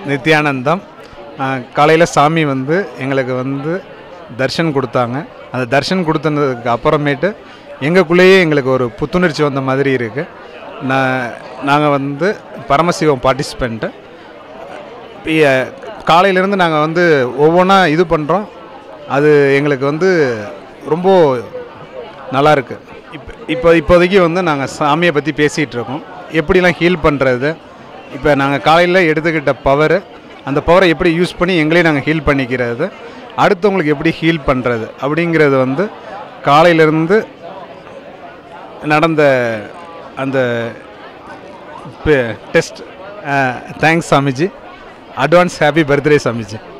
நித்யானந்தம் காலையில் சாமி வந்து எங்களுக்கு வந்து தர்ஷன் கொடுத்தாங்க அந்த தர்ஷன் கொடுத்ததுக்கு அப்புறமேட்டு எங்களுக்குள்ளேயே எங்களுக்கு ஒரு புத்துணர்ச்சி வந்த மாதிரி இருக்குது நான் நாங்கள் வந்து பரமசிவம் பார்ட்டிசிபெண்ட்டு காலையிலேருந்து நாங்கள் வந்து ஒவ்வொன்றா இது பண்ணுறோம் அது எங்களுக்கு வந்து ரொம்ப நல்லா இருக்கு இப்போ இப்போ இப்போதைக்கு வந்து நாங்கள் சாமியை பற்றி பேசிகிட்டு இருக்கோம் எப்படிலாம் ஹீல் பண்ணுறது இப்போ நாங்கள் காலையில் எடுத்துக்கிட்ட பவர் அந்த பவரை எப்படி யூஸ் பண்ணி எங்களே நாங்கள் ஹீல் பண்ணிக்கிறது அடுத்தவங்களுக்கு எப்படி ஹீல் பண்ணுறது அப்படிங்கிறது வந்து காலையிலேருந்து நடந்த அந்த test thanks Swamiji advance happy birthday Swamiji